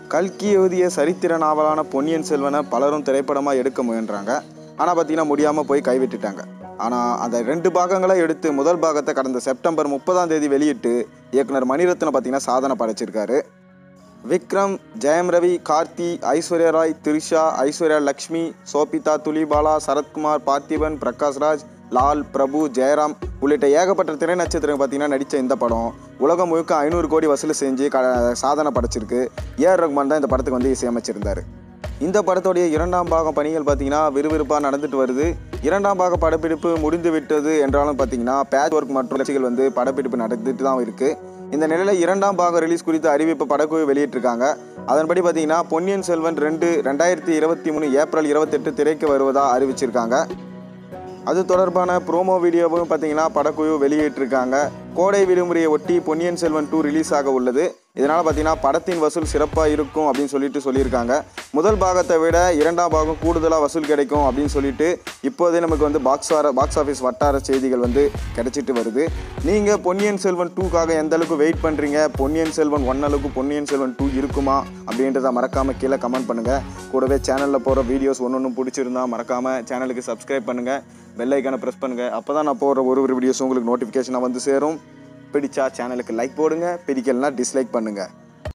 கல்கி எழுதிய சரித்திர நாவலான பொன்னியின் செல்வனை பலரும் திரைப்படமாக எடுக்க முயன்றாங்க ஆனால் பார்த்தீங்கன்னா முடியாமல் போய் கைவிட்டுட்டாங்க ஆனால் அந்த ரெண்டு பாகங்களை எடுத்து முதல் பாகத்தை கடந்த செப்டம்பர் முப்பதாம் தேதி வெளியிட்டு இயக்குனர் மணிரத்னம் பார்த்தீங்கன்னா சாதனை படைச்சிருக்காரு விக்ரம் ஜெயம் ரவி கார்த்தி ஐஸ்வர்யா ராய் திரிஷா ஐஸ்வர்யா லக்ஷ்மி சோபிதா துலிபாலா சரத்குமார் பார்த்திபன் பிரகாஷ்ராஜ் லால் பிரபு ஜெயராம் உள்ளிட்ட ஏகப்பட்ட திரை நட்சத்திரம் பார்த்தீங்கன்னா நடித்த இந்த படம் உலகம் முழுக்க ஐநூறு கோடி வசூல் செஞ்சு க சாதனை படைச்சிருக்கு ஏஆர் ரஹ்மான் தான் இந்த படத்துக்கு வந்து இசையமைச்சிருந்தார் இந்த படத்துடைய இரண்டாம் பாகம் பணிகள் பார்த்தீங்கன்னா விறுவிறுப்பாக நடந்துட்டு வருது இரண்டாம் பாக படப்பிடிப்பு முடிந்து விட்டது என்றாலும் பார்த்தீங்கன்னா பேட்ச் ஒர்க் மற்றும் கட்சிகள் வந்து படப்பிடிப்பு நடந்துட்டு தான் இருக்குது இந்த நிலையில் இரண்டாம் பாகம் ரிலீஸ் குறித்த அறிவிப்பு படக்குழு வெளியிட்டிருக்காங்க அதன்படி பார்த்தீங்கன்னா பொன்னியின் செல்வன் ரெண்டு ரெண்டாயிரத்தி இருபத்தி மூணு ஏப்ரல் இருபத்தெட்டு திரைக்கு வருவதாக அறிவிச்சிருக்காங்க அது தொடர்பான ப்ரோமோ வீடியோவும் பார்த்தீங்கன்னா படக்குழு வெளியிட்டிருக்காங்க கோடை விடுமுறையை ஒட்டி பொன்னியின் செல்வன் டூ ரிலீஸ் ஆக உள்ளது இதனால் பார்த்தீங்கன்னா படத்தின் வசூல் சிறப்பாக இருக்கும் அப்படின்னு சொல்லிட்டு சொல்லியிருக்காங்க முதல் பாகத்தை விட இரண்டாம் பாகம் கூடுதலாக வசூல் கிடைக்கும் அப்படின்னு சொல்லிட்டு இப்போதே நமக்கு வந்து பாக்ஸ் ஆர பாக்ஸ் ஆஃபீஸ் வட்டார செய்திகள் வந்து கிடைச்சிட்டு வருது நீங்கள் பொன்னியின் செல்வன் டூக்காக எந்த அளவுக்கு வெயிட் பண்ணுறீங்க பொன்னியின் செல்வன் ஒன் அளவுக்கு பொன்னியின் செல்வன் டூ இருக்குமா அப்படின்றத மறக்காமல் கீழே கமெண்ட் பண்ணுங்கள் கூடவே சேனலில் போகிற வீடியோஸ் ஒன்று ஒன்று பிடிச்சிருந்தா மறக்காமல் சேனலுக்கு சப்ஸ்கிரைப் பண்ணுங்கள் பெல் ஐக்கானை ப்ரெஸ் பண்ணுங்கள் அப்போ தான் நான் போடுற ஒரு ஒரு வீடியோஸும் உங்களுக்கு நோட்டிஃபிகேஷனாக வந்து சேரும் பிடிச்சா சேனலுக்கு லைக் போடுங்க பிடிக்கலனா டிஸ்லைக் பண்ணுங்கள்